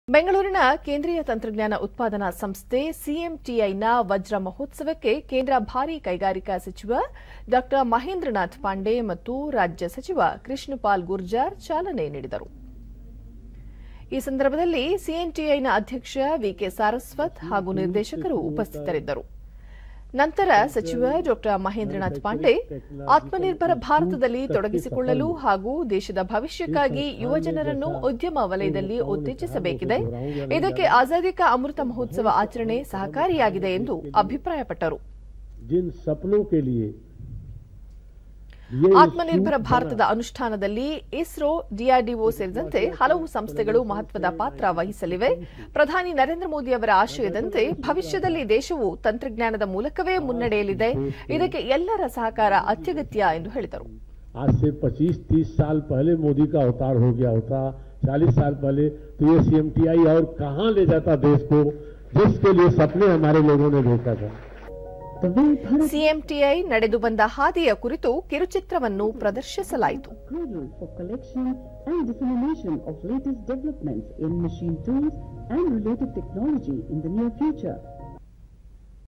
ಬೆಂಗಳೂರಿನ ಕೇಂದ್ರೀಯ ತಂತ್ರಜ್ಞಾನ ಉತ್ಪಾದನಾ ಸಂಸ್ಥೆ ಸಿಎಂಟಿಐನ ವಜ್ರ ಮಹೋತ್ಸವಕ್ಕೆ ಕೇಂದ್ರ ಭಾರಿ ಕೈಗಾರಿಕಾ ಸಚಿವ ಡಾ ಮಹೇಂದ್ರನಾಥ್ ಪಾಂಡೆ ಮತ್ತು ರಾಜ್ಯ ಸಚಿವ ಕೃಷ್ಣಪಾಲ್ ಗುರ್ಜಾರ್ ಚಾಲನೆ ನೀಡಿದರು ಈ ಸಂದರ್ಭದಲ್ಲಿ ಸಿಎನ್ಟಿಐನ ಅಧ್ಯಕ್ಷ ವಿಕೆ ಸಾರಸ್ವತ್ ಹಾಗೂ ನಿರ್ದೇಶಕರು ಉಪಸ್ಥಿತರಿದ್ದರು ನಂತರ ಸಚಿವ ಡಾ ಮಹೇಂದ್ರನಾಥ್ ಪಾಂಡೆ ಆತ್ಮನಿರ್ಭರ ಭಾರತದಲ್ಲಿ ತೊಡಗಿಸಿಕೊಳ್ಳಲು ಹಾಗೂ ದೇಶದ ಭವಿಷ್ಯಕ್ಕಾಗಿ ಯುವಜನರನ್ನು ಉದ್ಯಮ ವಲಯದಲ್ಲಿ ಉತ್ತೇಜಿಸಬೇಕಿದೆ ಇದಕ್ಕೆ ಆಜಾದಿ ಕಾ ಅಮೃತ ಮಹೋತ್ಸವ ಆಚರಣೆ ಸಹಕಾರಿಯಾಗಿದೆ ಎಂದು ಅಭಿಪ್ರಾಯಪಟ್ಟರು जिन सपनों के लिए ये ಆತ್ಮನಿರ್ಭರ ಭಾರತದ ಅನುಷ್ಠಾನದಲ್ಲಿ ಇಸ್ರೋ ಡಿಆರ್ಡಿಒ ಸೇರಿದಂತೆ ಹಲವು ಸಂಸ್ಥೆಗಳು ಮಹತ್ವದ ಪಾತ್ರ ವಹಿಸಲಿವೆ ಪ್ರಧಾನಿ ನರೇಂದ್ರ ಮೋದಿ ಅವರ ಆಶಯದಂತೆ ಭವಿಷ್ಯದಲ್ಲಿ ದೇಶವು ತಂತ್ರಜ್ಞಾನದ ಮೂಲಕವೇ ಮುನ್ನಡೆಯಲಿದೆ ಇದಕ್ಕೆ ಎಲ್ಲರ ಸಹಕಾರ ಅತ್ಯಗತ್ಯ ಎಂದು ಹೇಳಿದರು आज से 25-30 साल पहले मोदी का अवतार हो गया होता 40 साल पहले तो ये सीएमटीआई और कहां ले जाता देश को जिसके लिए सपने हमारे लोगों ने देखा था The way Bharat ಸಿಎಂಟಿಐ ನಡೆದು ಬಂದ ಹಾದಿಯ ಕುರಿತು ಕಿರುಚಿತ್ರವನ್ನು ಪ್ರದರ್ಶಿಸಲಾಯಿತು cradle for collection and dissemination of latest developments in machine tools and related technology in the near future.